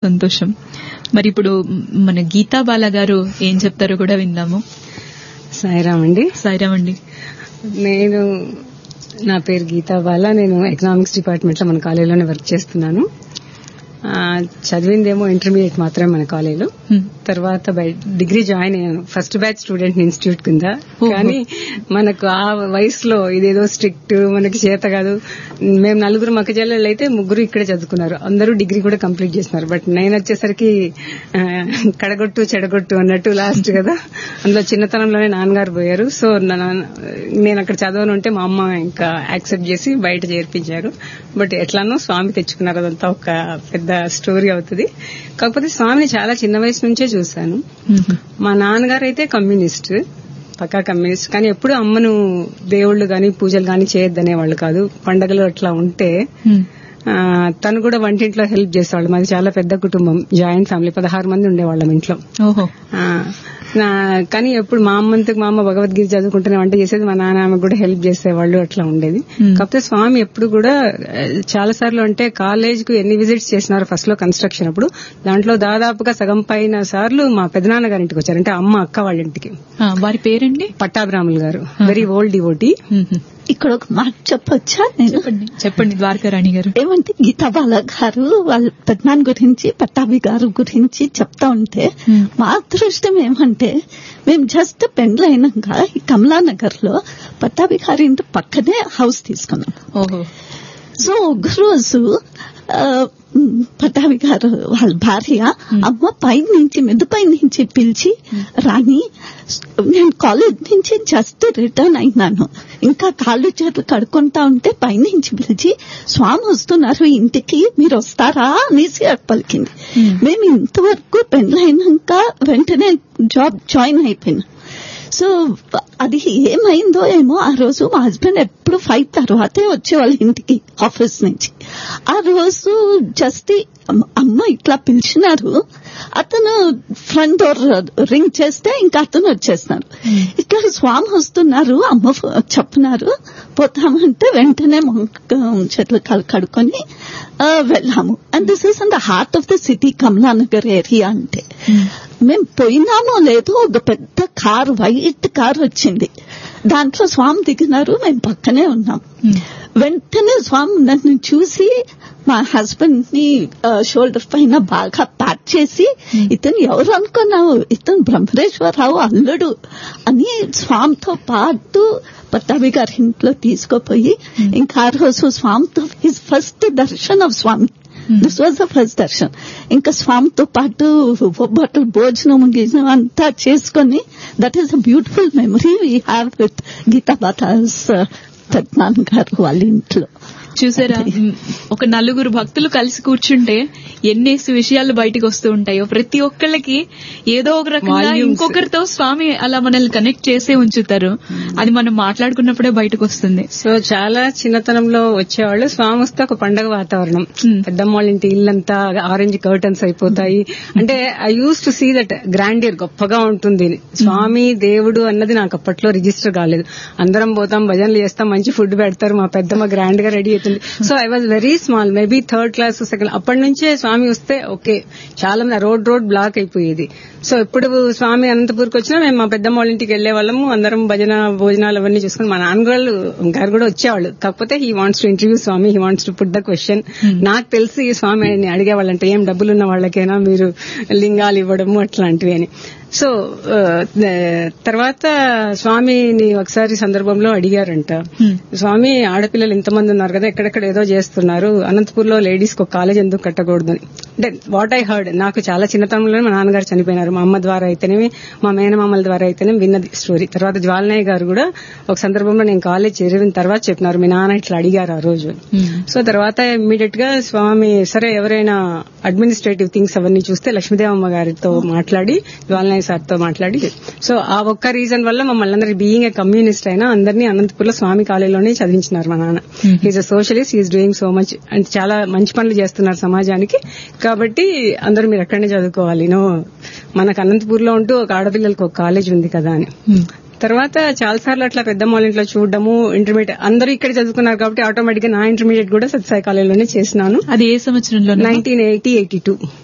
సంతోషం మరి ఇప్పుడు మన గీతా బాల గారు ఏం చెప్తారో కూడా విందాము సాయిరామ్ అండి సాయిరామ్ అండి నేను నా పేరు గీతా బాల నేను ఎకనామిక్స్ డిపార్ట్మెంట్ లో మన కాలేజీలోనే వర్క్ చేస్తున్నాను ఆ, చదివిందేమో ఇంటర్మీడియట్ మాత్రమే మన కాలేజీలో హ్మ్. తర్వాత బై- డిగ్రీ జాయిన్ అయ్యాను ఫస్ట్ బ్యాచ్ స్టూడెంట్ ఇన్స్టిట్యూట్ కింద ఓహో. కానీ మనకు ఆ వయసులో ఇదేదో స్ట్రిక్ట్ మనకి చేత కాదు మేము నలుగురు మక్క చెల్లెళ్ళు అయితే ముగ్గురు ఇక్కడే చదువుకున్నారు అందరూ డిగ్రీ కూడా కంప్లీట్ చేస్తున్నారు బట్ నేను వచ్చేసరికి ఆ, కడగొట్టు చెడగొట్టు అన్నట్టు లాస్ట్ కదా అందులో చిన్నతనంలోనే నాన్నగారు పోయారు సో నా- నేను అక్కడ చదవను ఉంటే మా అమ్మ ఇంకా యాక్సెప్ట్ చేసి బయట చేర్పించారు బట్ ఎట్లానో స్వామి తెచ్చుకున్నారు అదంతా ఒక పెద్ద స్టోరీ అవుతుంది కాకపోతే స్వామిని చాలా చిన్న వయసు నుంచే చూశాను హ్మ్. మా నాన్నగారు అయితే కమ్యూనిస్ట్ పక్కా కమ్యూనిస్ట్ కానీ ఎప్పుడు అమ్మను దేవుళ్ళు గాని పూజలు గాని చేయొద్దనేవాళ్ళు కాదు పండగలు అట్లా ఉంటే హ్మ్. ఆ, తను కూడా వంటింట్లో హెల్ప్ చేసేవాళ్ళు మాది చాలా పెద్ద కుటుంబం జాయింట్ ఫ్యామిలీ పదహారు మంది ఉండేవాళ్ళం ఇంట్లో ఓహో ఆ, నా- కానీ ఎప్పుడు మా అమ్మంతకు మా అమ్మ భగవద్గీత చదువుకుంటూనే వంట చేసేది మా నాన్న ఆమె కూడా హెల్ప్ చేసేవాళ్ళు అట్లా ఉండేది Hmm. కాకపోతే స్వామి ఎప్పుడు కూడా చాలా సార్లు అంటే కాలేజ్ కు ఎన్ని విజిట్స్ చేసినారు ఫస్ట్ లో కన్స్ట్రక్షన్ అప్పుడు దాంట్లో దాదాపుగా సగం పైన సార్లు మా పెదనాన్న గారి ఇంటికి వచ్చారు అంటే అమ్మ అక్క వాళ్ళ ఇంటికి ఆ, వారి పేరండి పట్టాభిరాములు గారు వెరీ ఓల్డ్ డివోటీ హ్మ్. హ్మ్. ఇక్కడ ఒక మాట చెప్పొచ్చా నేను చెప్పండి చెప్పండి ద్వారకారాణి గారు ఏమంటే గీతా బాల గారు వాళ్ళ పెద్దనాన్న గురించి పట్టాభి గారు గురించి చెప్తా ఉంటే Hmm. మా అదృష్టం ఏమంటే మేము జస్ట్ పెండ్లు అయినాక ఈ కమలానగర్ లో పట్టాభి గారి ఇంటి పక్కనే హౌస్ తీసుకున్నాం ఓహో సో ఒక రోజు ఆ, మ్, పటావి గారు వాళ్ళ భార్య అమ్మ పై నుంచి మెదుపై నుంచి పిలిచి రాని నేను కాలేజ్ నుంచి జస్ట్ రిటర్న్ అయినాను ఇంకా కాళ్ళు చేతులు కడుక్కుంటా ఉంటే పై నుంచి పిలిచి స్వామి వస్తున్నారు ఇంటికి మీరు వస్తారా అనేసి పలికింది Hmm. మేము ఇంతవరకు పెళ్ళైనాక వెంటనే జాబ్ జాయిన్ అయిపోయినా సో అది ఏమైందో ఏమో ఆ రోజు మా హస్బెండ్ ఎప్పుడు ఫైవ్ తర్వాతే వచ్చేవాళ్ళ ఇంటికి ఆఫీస్ నుంచి ఆ రోజు జస్ట్ అమ్మ ఇట్లా పిలిచినారు అతను ఫ్రంట్ డోర్ రింగ్ చేస్తే ఇంకా అతను వచ్చేస్తున్నారు ఇక్కడ స్వామి వస్తున్నారు అమ్మ ఫో- చెప్తున్నారు పోతామంటే వెంటనే మొక్క చెట్లు కలు కడుక్కొని ఆ, వెళ్ళాము and this is in the heart of the city Kamalanagar area అంటే మేము పోయినామో లేదో ఒక పెద్ద కారు వైట్ కారు వచ్చింది దాంట్లో స్వామి దిగినారు మేము పక్కనే ఉన్నాం హ్మ్. వెంటనే స్వామి నన్ను చూసి మా హస్బెండ్ ని షోల్డర్ పైన బాగా ప్యాక్ చేసి ఇతను ఎవరు అనుకున్నావు ఇతను బ్రహ్మరేశ్వరరావు అల్లుడు అని స్వామితో పాటు పట్టాభి గారి ఇంట్లో తీసుకుపోయి ఇంకా ఆ రోజు స్వామితో his first darshan of Swami this was the first darshan ఇంకా స్వామితో పాటు బొబ్బట్లు భోజనం గిజనం అంతా చేసుకొని that is a beautiful memory we have with Geetha బాతాస్ పెద్దనాన్న గారు వాళ్ళ ఇంట్లో చూసారా మ్, ఒక నలుగురు భక్తులు కలిసి కూర్చుంటే ఎన్నేసి విషయాలు బయటకు వస్తూ ఉంటాయో ప్రతి ఒక్కళ్ళకి ఏదో ఒక రకంగా Volumes. ఇంకొకరితో స్వామి అలా మనల్ని కనెక్ట్ చేసే ఉంచుతారు అది మనం మాట్లాడుకున్నప్పుడే బయటకు వస్తుంది సో చాలా చిన్నతనంలో వచ్చేవాళ్ళు స్వామి వస్తే ఒక పండగ వాతావరణం Hmm. పెద్దమ్మ వాళ్ళ ఇంటి ఇల్లంతా ఆరెంజ్ కర్టన్స్ అయిపోతాయి అంటే I use to see that grandeur గొప్పగా ఉంటుంది స్వామి దేవుడు అన్నది నాకు అప్పట్లో రిజిస్టర్ కాలేదు అందరం పోతాం భజనలు చేస్తాం మంచి ఫుడ్ పెడతారు మా పెద్దమ్మ గ్రాండ్ గా రెడీ అవుతుంది so I was very small maybe third class second అప్పటి నుంచే స్వామి వస్తే ఓకే చాలా మంది రోడ్ రోడ్ బ్లాక్ అయిపోయేది సో ఎప్పుడు స్వామి అనంతపూర్కి వచ్చినా మేము మా పెద్దమ్మ వాళ్ళ ఇంటికి వెళ్లే వాళ్ళము అందరం భజన భోజనాలు అవన్నీ చూసుకుని మా నాన్నగారు గారు కూడా వచ్చేవాళ్ళు కాకపోతే he wants to interview Swami he wants to put the question నాకు తెలిసి స్వామి ఆయన్ని అడిగేవాళ్ళంటే ఏం డబ్బులున్న వాళ్ళకైనా మీరు లింగాలు ఇవ్వడము అట్లాంటివి అని సో ఆ, తర్వాత స్వామిని ఒకసారి సందర్భంలో అడిగారంట Hmm. స్వామి ఆడపిల్లలు ఇంతమంది ఉన్నారు కదా ఎక్కడెక్కడ ఏదో చేస్తున్నారు అనంతపూర్లో లేడీస్ కి ఒక కాలేజ్ ఎందుకు కట్టకూడదని అంటే వాట్ ఐ హర్డ్ నాకు చాలా చిన్నతనంలోనే మా నాన్నగారు చనిపోయినారు మా అమ్మ ద్వారా అయితేనేమి మా మేనమామల ద్వారా అయితేనే విన్నది స్టోరీ తర్వాత జ్వాలనయ్య గారు కూడా ఒక సందర్భంలో నేను కాలేజ్ చేరిన తర్వాత చెప్పినారు మీ నాన్న ఇట్లా అడిగారు ఆ రోజు హ్మ్. సో తర్వాత ఇమ్మీడియట్ గా స్వామి సరే ఎవరైనా అడ్మినిస్ట్రేటివ్ థింగ్స్ అవన్నీ చూస్తే లక్ష్మీదేవమ్మ గారితో మాట్లాడి జ్వాలనాయ్ సార్ తో మాట్లాడి సో ఆ ఒక్క రీజన్ వల్ల మమ్మల్ని అందరి బీయింగ్ ఏ కమ్యూనిస్ట్ అయినా అందరినీ అనంతపూర్లో స్వామి కాలేజీలోనే చదివించినారు మా నాన్న he's a socialist he's doing so much and చాలా మంచి పనులు చేస్తున్నారు సమాజానికి కాబట్టి అందరూ మీరు ఎక్కడనే చదువుకోవాలి నో మనకు అనంతపూర్లో ఉంటూ ఒక ఆడపిల్లలకు ఒక కాలేజ్ ఉంది కదా అని హ్మ్. తర్వాత చాలా సార్లు అట్లా పెద్ద వాళ్ళ ఇంట్లో చూడడము ఇంటర్మీడియట్ అందరూ ఇక్కడ చదువుకున్నారు కాబట్టి ఆటోమేటిక్ గా నా ఇంటర్మీడియట్ కూడా సత్సాయి కాలేజీలోనే చేసినాను అది ఏ సంవత్సరంలో నైన్టీన్ ఎయిటీ ఎయిటీ టూ